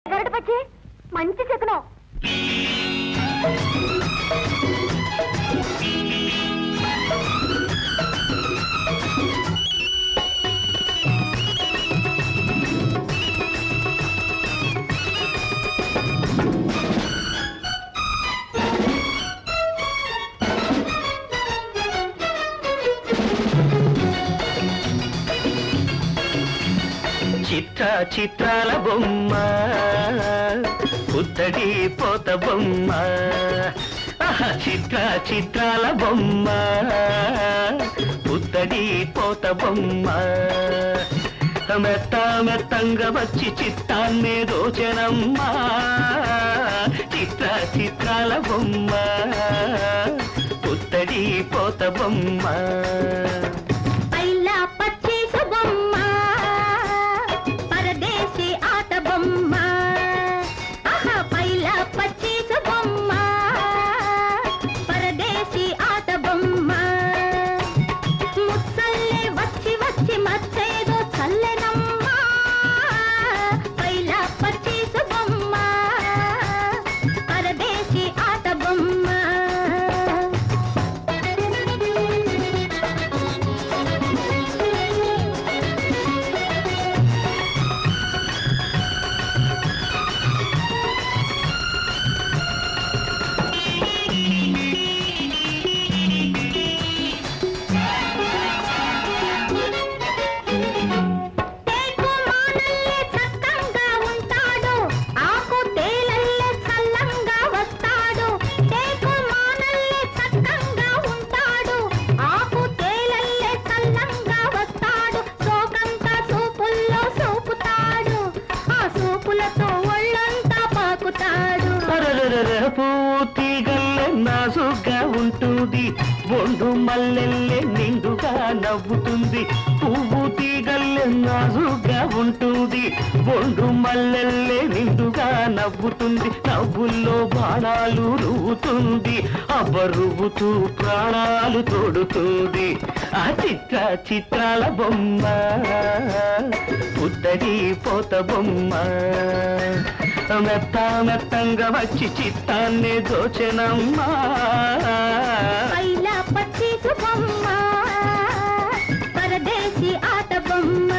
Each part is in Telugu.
గరడు పచ్చి మంచి శకునం చిత్ర చిత్రాల బొమ్మ పుత్తడి పోత బొమ్మ ఆహా, చిత్ర చిత్రాల బొమ్మ పుత్తడి పోత బొమ్మ మెత్త మెత్తంగా వచ్చి చిత్తాన్నే దోచనమ్మా చిత్ర చిత్రాల బొమ్మ పుత్తడి పోత బొమ్మ పైలా పచ్చేసు బొమ్మ పరదేశీ ఆట బొమ్మ ఆహా పైలా పచ్చేసు బొమ్మ పరదేశీ ఆట బొమ్మ ముచ్చల్లే వచ్చి వచ్చి మచ్చేదో చల్లెనమ్మా పైలా పచ్చేసు బొమ్మ పరదేశీ ఆట బొమ్మ తేకు మానల్లే చక్కంగా ఉంటాడు ఆకు తేలల్లే చల్లంగా వస్తాడు తేకు మానల్లే చక్కంగా ఉంటాడు ఆకు తేలల్లే చల్లంగా వస్తాడు సోకంతా సూపుల్లో సూపుతాడు ఆ సూపులతో ఒళ్ళంతా పాకుతాడు అరరరర పూర్తిగల్లె నాజుగా ఉంటుంది బొండు మల్లెల్లె నిండుగా నవ్వుతుంది పువ్వు తీగల్లె నాజుగా ఉంటుంది బొండు మల్లెల్లె నిండుగా నవ్వుతుంది నవ్వుల్లో బాణాలు రువ్వుతుంది అబ్బరువుతూ ప్రాణాలు తోడుతుంది ఆ చిత్ర చిత్రాల బొమ్మ పుత్తడి పోత బొమ్మ మెత్త మెత్తంగా వచ్చి చిత్తాన్ని దోచెనమ్మా పైలా పచ్చేసు బొమ్మ పరదేశీ ఆట బొమ్మ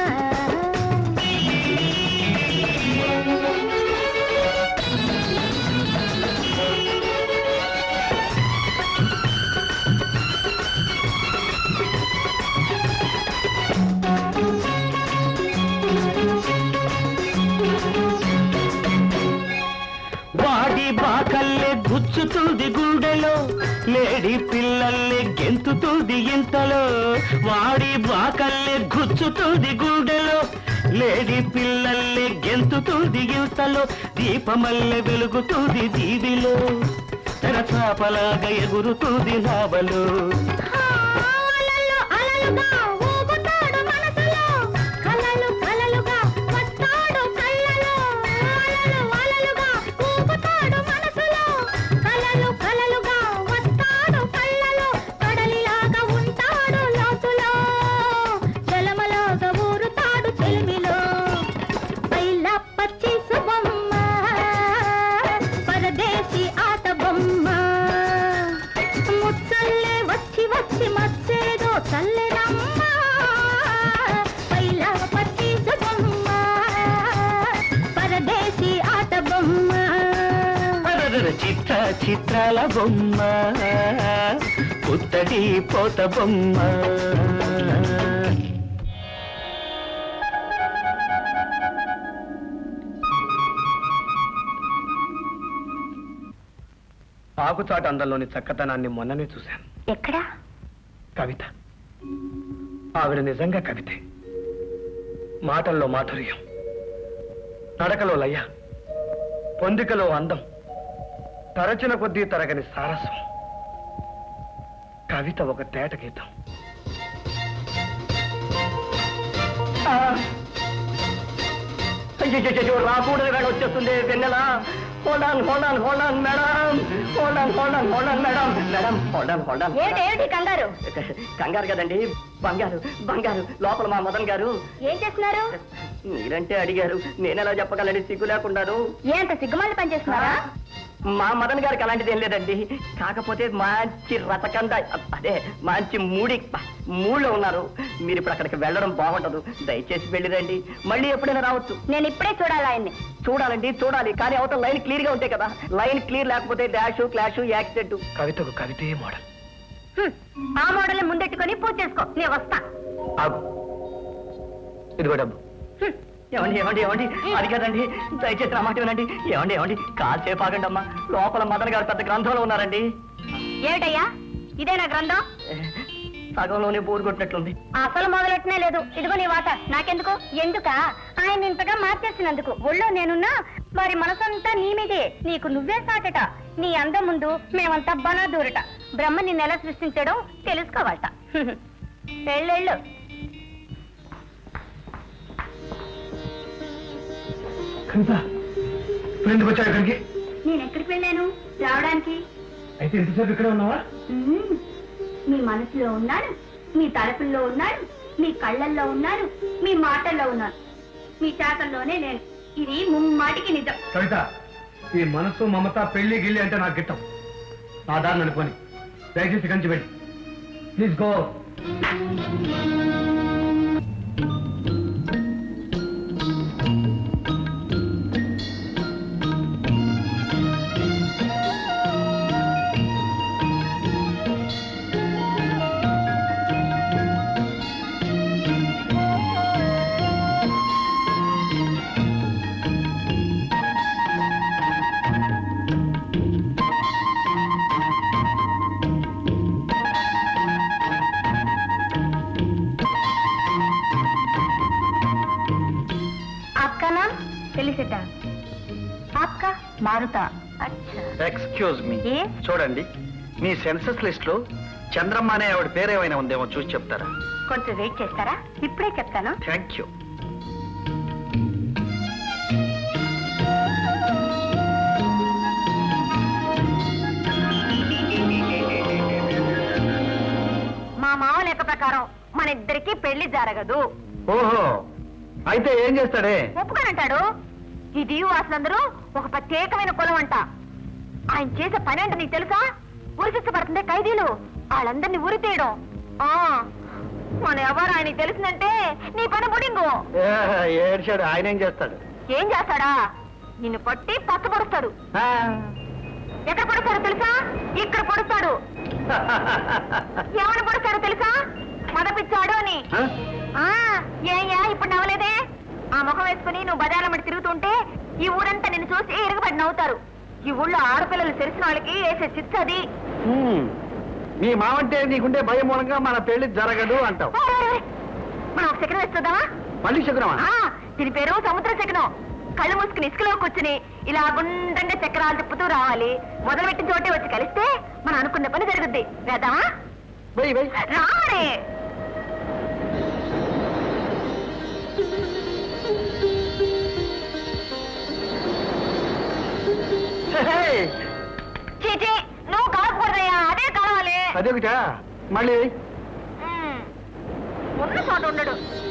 వాడి బాకల్లే గుచ్చుతుంది గుండెలో లేడి పిల్లల్లే గెంతుతుంది ఇంతలో వాడి బాకల్లే గుచ్చుతుంది గుండెలో లేడి పిల్లల్లే గెంతుతుంది ఇంతలో దీపమల్లె వెలుగుతుంది దీవిలో తెరచాపలాగా ఎగురుతుంది నావలో అలలు అలలుగా ఊగుతాడు మనసులో కలలు కలలుగా వస్తాడు కళ్ళలో అలలు అలలుగా ఊగుతాడు మనసులో కలలు కలలుగా వస్తాడు కళ్ళలో కడలిలాగా ఉంటాడు లోతులో జలమలాగా ఊరుతాడు చెలిమిలో పైలా పచ్చేసు బొమ్మ పరదేశీ ఆట బొమ్మ ముచ్చల్లే వచ్చి వచ్చి మచ్చేదో చల్లెనమ్మా పైలా పచ్చేసు బొమ్మ పరదేశీ ఆట బొమ్మ అరరర చిత్ర చిత్రాల బొమ్మ పుత్తడి పోత బొమ్మ ఆకుచాట అందంలోని చక్కదనాన్ని మొన్ననే చూశాను ఎక్కడా కవిత ఆవిడ నిజంగా కవితే మాటల్లో మాధుర్యం నడకలో లయ పొందికలో అందం తరచిన కొద్దీ తరగని సారస్వం కవిత ఒక తేట గీతం ఆ! అయ్యో రాకూడదు మేడం వచ్చేస్తుంది Vennela hold on hold on hold on madam hold on hold on hold on madam madam hold on hold on ఏమిటి ఏమిటి కంగారు కంగారు కదండి బంగారు బంగారు లోపల మా మదన్ గారు ఏం చేస్తున్నారు మీరంటే అడిగారు నేనెలా చెప్పగలండి సిగ్గు లేకుండాను ఏ అంత సిగ్గుమాలి పని చేస్తున్నారా మా మదన్ గారికి అలాంటిది ఏం లేదండి కాకపోతే మంచి రతకంద అదే మంచి మూడి మూడులో ఉన్నారు మీరు ఇప్పుడు అక్కడికి వెళ్ళడం బాగుంటదు దయచేసి వెళ్ళిరండి మళ్ళీ ఎప్పుడైనా రావచ్చు నేను ఇప్పుడే చూడాలి ఆయన్ని చూడాలండి చూడాలి కానీ అవతల లైన్ క్లియర్ గా ఉంటాయి కదా లైన్ క్లియర్ లేకపోతే డాష్ క్లాష్ యాక్సిడెంట్ కవితకు కవితే మోడల్ హ్మ్. ఆ మోడల్ ముందెట్టుకొని పూజ చేసుకో నేను వస్తా ఆగు ఇదిగో డబ్బు హ్మ్. ఏమండి ఏమండి ఏమండి అది కదండి దయచేసి నా మాట వినండి ఏమండి ఏమండి కాసేపు ఆగండి అమ్మా లోపల మదన్ గారు పెద్ద గ్రంథంలో ఉన్నారండి ఏమిటయ్యా ఇదే నా గ్రంథం సగంలోనే బోరు కొట్టినట్లుంది అసలు మొదలెట్టనే లేదు ఇదిగో నీ వాట నాకెందుకు ఎందుక ఆయన ఇంతగా మార్చేసినందుకు ఒళ్ళో నేనున్నా వారి మనసంతా నీ మీదే నీకు నువ్వే సాటట నీ అందం ముందు మేమంతా బనా దూరట బ్రహ్మ నిన్ను ఎలా సృష్టించడం తెలుసుకోవాలట వెళ్ళెళ్ళు కవిత ఇప్పుడు ఎందుకు వచ్చావు ఇక్కడికి నేను ఎక్కడికి వెళ్ళాను రావడానికి అయితే ఎంతసేపు ఇక్కడే ఉన్నావా మ్మ్. మీ మనసులో ఉన్నాడు మీ తలపుల్లో ఉన్నాడు మీ కళ్ళల్లో ఉన్నాడు మీ మాటల్లో ఉన్నాడు మీ చేతల్లోనే నేను ఇది ముమ్మాటికి నిజం కవిత ఈ మనసు మమత పెళ్లి గిల్లి అంటే నాకు గిట్టం నా దారిని అనుకోని దయచేసి కంచి వెళ్ళి ప్లీజ్ గో आपका नाम फेलिसिटा आपका मारुता अच्छा ఎక్స్క్యూజ్ మీ ఏ చూడండి మీ సెన్సస్ లిస్ట్ లో చంద్రమ్మ అనే ఆవిడ పేరేమైనా ఉందేమో చూసి చెప్తారా కొంచెం వెయిట్ చేస్తారా ఇప్పుడే చెప్తాను థ్యాంక్ యూ మా మామ లెక్క ప్రకారం మన ఇద్దరికి పెళ్లి జరగదు ఓహో అయితే ఏం చేస్తాడే ఒప్పుకోనంటాడు ఈ దీవు వాసులందరూ ఒక ప్రత్యేకమైన కులం అంట ఆయన చేసే పని అంటే నీకు తెలుసా ఉరిశిస్తపడుతుందే ఖైదీలు వాళ్ళందరినీ ఉరి తీయడం ఆ, మన ఎవరు ఆయనకి తెలిసిందంటే నీ పని బుడింగు ఏ, ఏడ్చాడు ఆయన ఏం చేస్తాడు ఏం చేస్తాడా నిన్ను కొట్టి పచ్చపడుస్తాడు ఆ. ఎక్కడ పడుస్తాడో తెలుసా ఇక్కడ పడుస్తాడు ఏమని పడుస్తాడో తెలుసా మదపిచ్చాడు అని ఆ? ఆ ఏయ్యా ఇప్పుడు నవ్వలేదే ఆ ముఖం వేసుకుని నువ్వు బజార్ల మట్టి తిరుగుతుంటే ఈ ఊరంతా నిన్ను చూసి ఎరగబడి నవ్వుతారు ఈ ఊళ్ళో ఆడపిల్లలు తెలిసిన వాళ్ళకి వేసే చిచ్చది హ్మ్. మీ మావంటే నీకుండే భయం మూలంగా మన పెళ్లి జరగదు అంటావు మనం ఒక శకనం వేస్తుందామా మళ్ళీ శకునమా ఆ, దీని పేరు సముద్ర శకనం కళ్ళు మూసుకుని ఇసుకలో కూర్చుని ఇలా గుండ్రంగా చక్రాలు తిప్పుతూ రావాలి మొదలుపెట్టిన చోటే వచ్చి కలిస్తే మనం అనుకున్న పని జరుగుద్ది వేద్దామా వెయ్యి వెయ్యి రావడే హే, చీచి నువ్వు కలపకూడదయ్యా అదే కలవాలి అదొకటా మళ్ళీ వెయ్యి. ఉమ్. ఉన్న చోట ఉండడు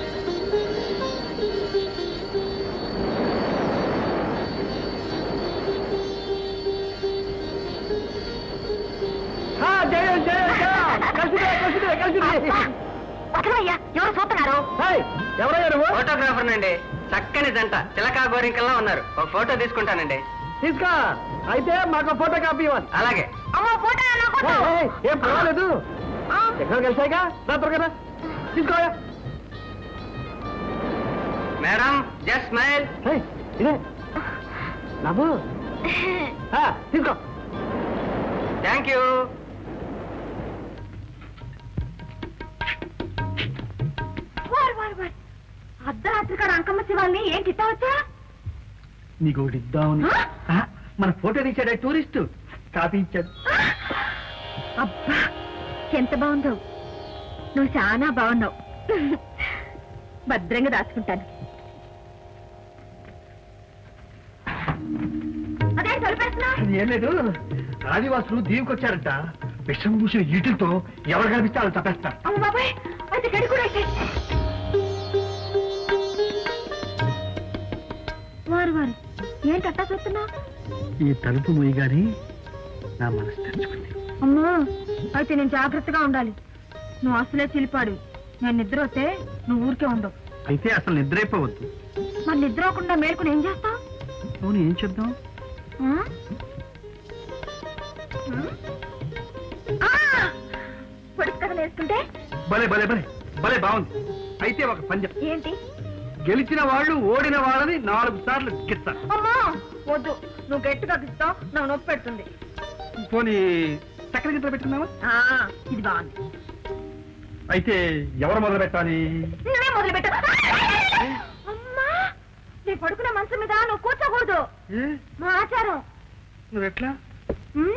ఆ, జయం, జయం, జయం. కలిసిదే, కలిసిదే, కలిసిదే. వదలయ్యా ఎవరు చూస్తున్నారు హేయ్, ఎవరయ్యా నువ్వు ఫోటోగ్రాఫర్ నండి చక్కని జంట చిలకా గోరింకల్లా ఉన్నారు ఒక ఫోటో తీసుకుంటానండి తీసుకో అయితే మాకు ఫోటో కాపీ ఇవ్వాలి అలాగే అమ్మో ఫోటో నాకు ఏయ్, ఏయ్, ఏం పర్వాలేదు ఎక్కడ కలిసాయిగా రా త్వరగా తీసుకోయా మేడం జస్ట్ స్మైల్ ఇదే నవ్వు ఆ, తీసుకో థ్యాంక్ యూ వారు వారు వారు అర్ధరాత్రి కాడ అంకమ్మ శివాల్ని ఏంటి ఇట్టవచ్చా నీకు ఒకటి ఇద్దామని ఆ, మన ఫోటో తీసాడే టూరిస్ట్ కాపీ ఇచ్చాడు అబ్బా ఎంత బాగుందో నువ్వు చాలా బాగున్నావు భద్రంగా దాచుకుంటాను అదే తొలిపేస్తున్నా అది ఏం లేదు ఆదివాసులు దీవికొచ్చారంట విషం పూసిన ఈటులతో ఎవరు కనిపిస్తే వాళ్ళు తప్పేస్తారు అమ్మ బాబాయ్ అయితే గడి కూడా అయితే వారు వారు ఏంటి అట్టా చూస్తున్నా ఈ తలుపు మొయ్యగానే నా మనసు తెరుచుకుంది అమ్మో అయితే నేను జాగ్రత్తగా ఉండాలి నువ్వు అసలే చిలిపాడు నేను నిద్ర వస్తే నువ్వు ఊరికే ఉండవు అయితే అసలు నిద్రైపోవద్దు మరి నిద్ర అవ్వకుండా మేల్కొని ఏం చేస్తావు అవును ఏం చెప్దాం పొడుపు కథలు వేస్తుంటే భలే భలే భలే భలే బాగుంది అయితే ఒక పంజం ఏంటి గెలిచిన వాళ్ళు ఓడిన వాళ్ళని నాలుగు సార్లు గిస్తారు అమ్మా వద్దు నువ్వు గట్టిగా గిస్తావు నాకు నొప్పి పెడుతుంది పోనీ చక్కెర గిట్ల పెట్టుకుందామా ఆ, ఇది బాగుంది అయితే ఎవరు మొదలు పెట్టాలి నువ్వే మొదలు పెట్టు అమ్మా నీ పడుకునే మనసు మీద నువ్వు కూర్చోకూడదు ఏ? మా ఆచారం నువ్వెట్లా ఉమ్?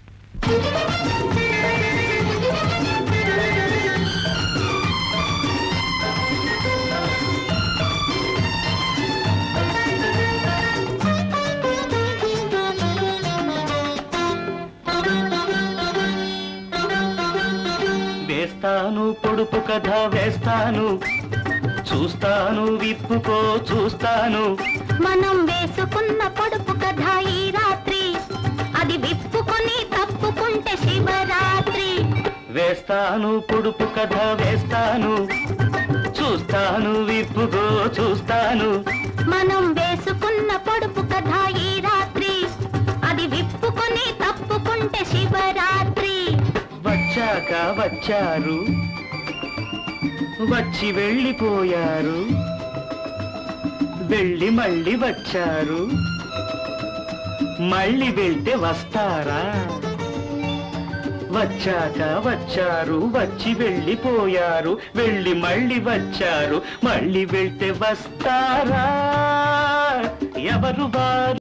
వేస్తాను పొడుపు కథ వేస్తాను చూస్తాను విప్పుకో చూస్తాను మనం వేసుకున్న పొడుపు కథ ఈ రాత్రి అది విప్పుకొని తప్పుకుంటే శివరాత్రి వేస్తాను పొడుపు కథ వేస్తాను చూస్తాను విప్పుకో చూస్తాను మనం వేసుకున్న పొడుపు కథ ఈ రాత్రి అది విప్పుకొని తప్పుకుంటే శివరాత్రి వచ్చాక వచ్చారు వచ్చి వెళ్ళిపోయారు వెళ్ళి మళ్ళీ వచ్చారు మళ్ళీ వెళ్తే వస్తారా వచ్చాక వచ్చారు వచ్చి వెళ్ళిపోయారు వెళ్ళి మళ్ళీ వచ్చారు మళ్ళీ వెళ్తే వస్తారా ఎవరు వారు